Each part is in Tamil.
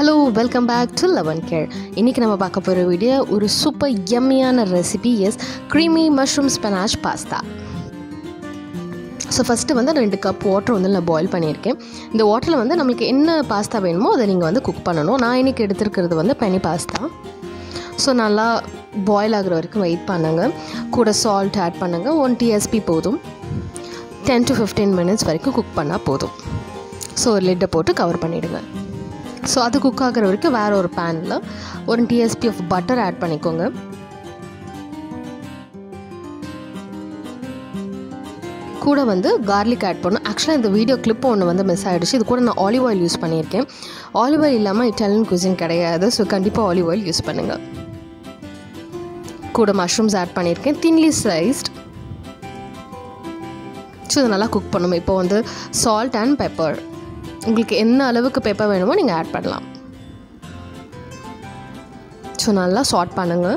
Hello welcome back to eleven care இன்றைக்கி நம்ம பார்க்க போகிற வீடியோ ஒரு சூப்பர் எம்மியான recipe is creamy mushroom spinach pasta so first வந்து ரெண்டு கப் வாட்டர் வந்து நான் பாயில் பண்ணியிருக்கேன் இந்த வாட்டரில் வந்து நம்மளுக்கு என்ன பாஸ்தா வேணுமோ அதை நீங்கள் வந்து குக் பண்ணணும் நான் இன்றைக்கி எடுத்துருக்கிறது வந்து பெனி பாஸ்தா ஸோ நல்லா பாயில் ஆகுற வரைக்கும் வெயிட் பண்ணுங்கள் கூட சால்ட் ஆட் பண்ணுங்கள் ஒன் டிஎஸ்பி போதும் டென் டு ஃபிஃப்டீன் மினிட்ஸ் வரைக்கும் குக் பண்ணால் போதும் ஸோ ஒரு லிட்டை போட்டு கவர் பண்ணிவிடுங்க ஸோ அது குக் ஆகிற வரைக்கும் வேறு ஒரு பேனில் ஒரு டிஎஸ்பி ஆஃப் பட்டர் ஆட் பண்ணிக்கோங்க கூட வந்து கார்லிக் ஆட் பண்ணணும் ஆக்சுவலாக இந்த வீடியோ கிளிப் ஒன்று வந்து மிஸ் ஆகிடுச்சு இது கூட நான் ஆலிவ் ஆயில் யூஸ் பண்ணியிருக்கேன் ஆலிவ் ஆயில் இல்லாமல் இட்டாலியன் குசின் கிடையாது ஸோ கண்டிப்பாக ஆலிவ் ஆயில் யூஸ் பண்ணுங்கள் கூட மஷ்ரூம்ஸ் ஆட் பண்ணியிருக்கேன் தின்லி ஸ்லைஸ்ட் ஸோ இதை நல்லா குக் பண்ணணும் இப்போ வந்து சால்ட் அண்ட் பெப்பர் உங்களுக்கு என்ன அளவுக்கு பெப்பர் வேணுமோ நீங்கள் ஆட் பண்ணலாம் ஸோ நல்லா சாட் பண்ணுங்கள்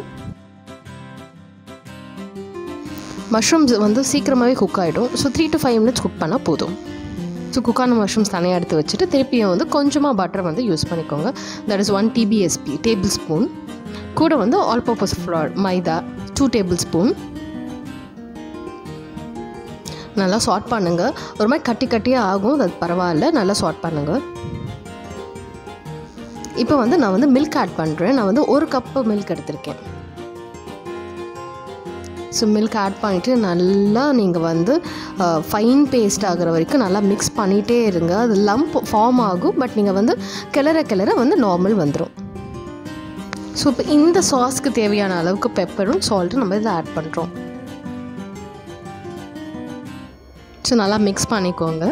மஷ்ரூம்ஸ் வந்து சீக்கிரமாகவே குக் ஆகிடும் so three to five minutes cook பண்ணால் போதும் ஸோ குக்கான மஷ்ரூம்ஸ் தனியாக எடுத்து வச்சுட்டு திருப்பியும் வந்து கொஞ்சமாக பட்டர் வந்து யூஸ் பண்ணிக்கோங்க that is one TBSP tablespoon கூட வந்து all purpose flour maida two tablespoon நல்லா சாட் பண்ணுங்கள் ஒரு மாதிரி கட்டி கட்டியாக ஆகும் அது பரவாயில்ல நல்லா சாட் பண்ணுங்கள் இப்போ வந்து நான் வந்து மில்க் ஆட் பண்ணுறேன் நான் வந்து ஒரு கப்பு மில்க் எடுத்திருக்கேன் ஸோ மில்க் ஆட் பண்ணிவிட்டு நல்லா நீங்கள் வந்து ஃபைன் பேஸ்ட் ஆகிற வரைக்கும் நல்லா மிக்ஸ் பண்ணிகிட்டே இருங்க அது லம்ப் ஃபார்ம் ஆகும் பட் நீங்கள் வந்து கிளற கிளற வந்து நார்மல் வந்துடும் ஸோ இப்போ இந்த சாஸ்க்கு தேவையான அளவுக்கு பெப்பரும் சால்ட்டும் நம்ம இதில் ஆட் பண்ணுறோம் ஸோ நல்லா மிக்ஸ் பண்ணிக்கோங்க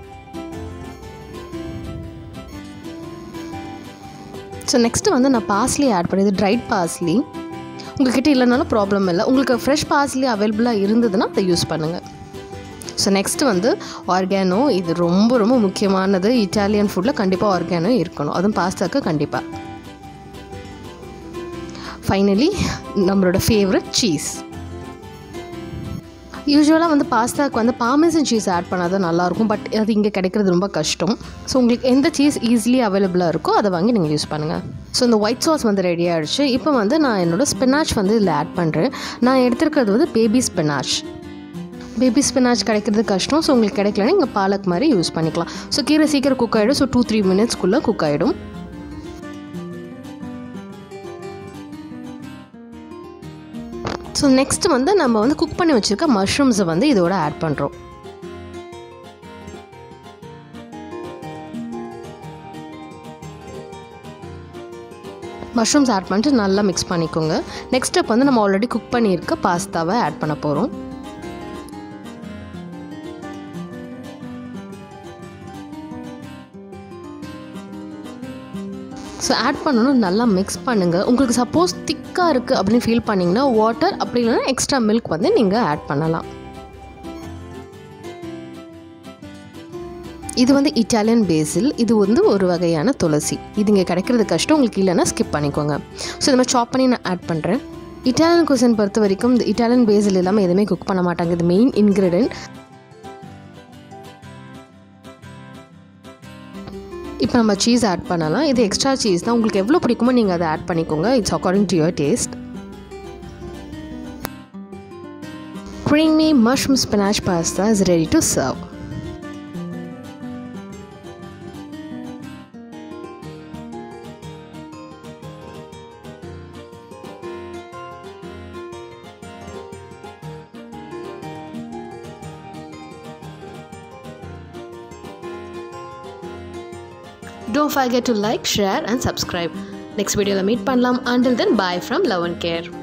ஸோ நெக்ஸ்ட்டு வந்து நான் பார்ஸ்லி ஆட் பண்ணியது ட்ரைட் பார்ஸ்லி உங்கள்கிட்ட இல்லைனாலும் ப்ராப்ளம் இல்லை உங்களுக்கு ஃப்ரெஷ் பார்ஸ்லி அவைலபிளாக இருந்ததுன்னா அதை யூஸ் பண்ணுங்கள் ஸோ நெக்ஸ்ட்டு வந்து ஆர்கானோ இது ரொம்ப ரொம்ப முக்கியமானது இட்டாலியன் ஃபுட்டில் கண்டிப்பாக ஆர்கானோ இருக்கணும் அதுவும் பாஸ்தாக்கு கண்டிப்பாக ஃபைனலி நம்மளோட ஃபேவரட் சீஸ் யூஸ்வலாக வந்து பாஸ்தாக்கு வந்து பாமேசன் சீஸ் ஆட் பண்ணால் தான் நல்லாயிருக்கும் பட் அது இங்கே கிடைக்கிறது ரொம்ப கஷ்டம் ஸோ உங்களுக்கு எந்த சீஸ் ஈஸிலி அவைலபிளாக இருக்கோ அதை வாங்கி நீங்கள் யூஸ் பண்ணுங்கள் ஸோ இந்த ஒயிட் சாஸ் வந்து ரெடி ஆகிடுச்சு இப்போ வந்து நான் என்னோடய ஸ்பினாச் வந்து இதில் ஆட் பண்ணுறேன் நான் எடுத்துருக்கிறது வந்து பேபி ஸ்பினாச் பேபி ஸ்பினாச் கிடைக்கிறது கஷ்டம் ஸோ உங்களுக்கு கிடைக்கலன்னா நீங்கள் பாலக் மாதிரி யூஸ் பண்ணிக்கலாம் ஸோ கீரை சீக்கிரம் குக் ஆகிடும் ஸோ டூ த்ரீ மினிட்ஸ்க்குள்ளே குக் ஆகிடும் ஸோ நெக்ஸ்ட் வந்து நம்ம வந்து குக் பண்ணி வச்சுருக்க மஷ்ரூம்ஸை வந்து இதோட ஆட் பண்ணுறோம் மஷ்ரூம்ஸ் ஆட் பண்ணிட்டு நல்லா மிக்ஸ் பண்ணிக்கோங்க நெக்ஸ்ட் ஸ்டெப் வந்து நம்ம ஆல்ரெடி குக் பண்ணியிருக்க பாஸ்தாவை ஆட் பண்ண போகிறோம் ஸோ ஆட் பண்ணணும் நல்லா மிக்ஸ் பண்ணுங்கள் உங்களுக்கு சப்போஸ் திக்காக இருக்குது அப்படின்னு ஃபீல் பண்ணிங்கன்னா வாட்டர் அப்படி இல்லைன்னா எக்ஸ்ட்ரா மில்க் வந்து நீங்கள் ஆட் பண்ணலாம் இது வந்து இட்டாலியன் பேசில் இது வந்து ஒரு வகையான துளசி இது இங்கே கிடைக்கிறது கஷ்டம் உங்களுக்கு இல்லைன்னா ஸ்கிப் பண்ணிக்கோங்க ஸோ இந்த மாதிரி சாப் பண்ணி நான் ஆட் பண்ணுறேன் இட்டாலியன் குசன் பொறுத்த வரைக்கும் இந்த இட்டாலியன் பேசில் இல்லாமல் எதுவுமே குக் பண்ண மாட்டாங்க இது மெயின் இன்க்ரீடியன்ட் இப்போ நம்ம சீஸ் ஆட் பண்ணலாம் இது எக்ஸ்ட்ரா சீஸ் தான் உங்களுக்கு எவ்வளோ பிடிக்குமோ நீங்கள் அதை ஆட் பண்ணிக்கோங்க it's according to your taste creamy mushroom spinach pasta is ready to serve. Don't forget to like, share and subscribe. Next video meet பண்ணலாம் until then bye from love and care